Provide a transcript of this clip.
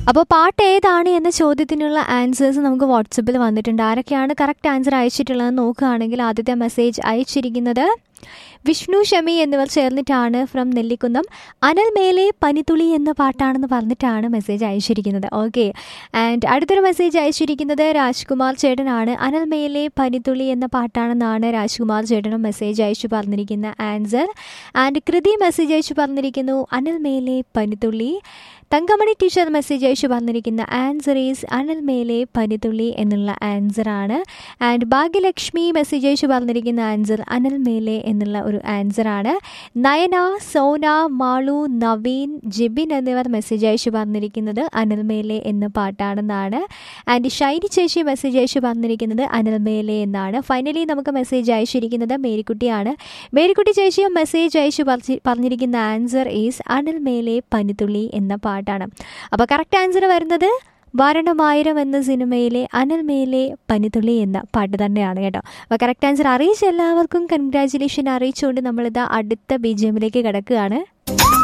അപ്പോൾ പാട്ട് ഏതാണ് എന്ന ചോദ്യത്തിനുള്ള ആൻസേഴ്സ് നമുക്ക് വാട്സപ്പിൽ വന്നിട്ടുണ്ട് ആരൊക്കെയാണ് കറക്റ്റ് ആൻസർ അയച്ചിട്ടുള്ളതെന്ന് നോക്കുകയാണെങ്കിൽ ആദ്യത്തെ മെസ്സേജ് അയച്ചിരിക്കുന്നത് വിഷ്ണു ഷമി എന്നിവർ ചേർന്നിട്ടാണ് ഫ്രം നെല്ലിക്കുന്നം അനൽ മേലെ പനിത്തുളി എന്ന പാട്ടാണെന്ന് പറഞ്ഞിട്ടാണ് മെസ്സേജ് അയച്ചിരിക്കുന്നത് ഓക്കെ ആൻഡ് അടുത്തൊരു മെസ്സേജ് അയച്ചിരിക്കുന്നത് രാജ്കുമാർ ചേട്ടനാണ് അനൽ മേലെ പനിത്തുളി എന്ന പാട്ടാണെന്നാണ് രാജ്കുമാർ ചേട്ടനും മെസ്സേജ് അയച്ചു പറഞ്ഞിരിക്കുന്ന ആൻസർ ആൻഡ് കൃതി മെസ്സേജ് അയച്ചു പറഞ്ഞിരിക്കുന്നു അനൽ മേലെ പനിത്തുള്ളി തങ്കമണി ടീച്ചർ മെസ്സേജ് അയച്ചു പറഞ്ഞിരിക്കുന്ന ആൻസർ ഈസ് അനൽ മേലെ പനിത്തുള്ളി എന്നുള്ള ആൻസറാണ് ആൻഡ് ഭാഗ്യലക്ഷ്മി മെസ്സേജ് അയച്ചു പറഞ്ഞിരിക്കുന്ന ആൻസർ അനൽ മേലെ എന്നുള്ള ഒരു ആൻസറാണ് നയന സോന മാളു നവീൻ ജിബിൻ എന്നിവർ മെസ്സേജ് അയച്ചു പറഞ്ഞിരിക്കുന്നത് അനൽ മേലെ എന്ന പാട്ടാണെന്നാണ് ആൻഡ് ഷൈനി ചേച്ചി മെസ്സേജ് അയച്ചു പറഞ്ഞിരിക്കുന്നത് അനൽ മേലെ എന്നാണ് ഫൈനലി നമുക്ക് മെസ്സേജ് അയച്ചിരിക്കുന്നത് മേരിക്കുട്ടിയാണ് മേരിക്കുട്ടി ചേച്ചിയും മെസ്സേജ് അയച്ചു പറഞ്ഞി- പറഞ്ഞിരിക്കുന്ന ആൻസർ ഈസ് അനൽ മേലെ പനിത്തുള്ളി എന്ന പാട്ടാണ് അപ്പോൾ കറക്റ്റ് ആൻസർ വരുന്നത് വാരണമായിരം എന്ന സിനിമയിലെ അനൽ മേലെ പനിതുള്ളി എന്ന പാട്ട് തന്നെയാണ് കേട്ടോ അപ്പോൾ കറക്റ്റ് ആൻസർ അറിയിച്ച എല്ലാവർക്കും കൺഗ്രാറ്റുലേഷൻ അറിയിച്ചുകൊണ്ട് നമ്മളിത് അടുത്ത ബി ജി എമ്മിലേക്ക് കിടക്കുകയാണ്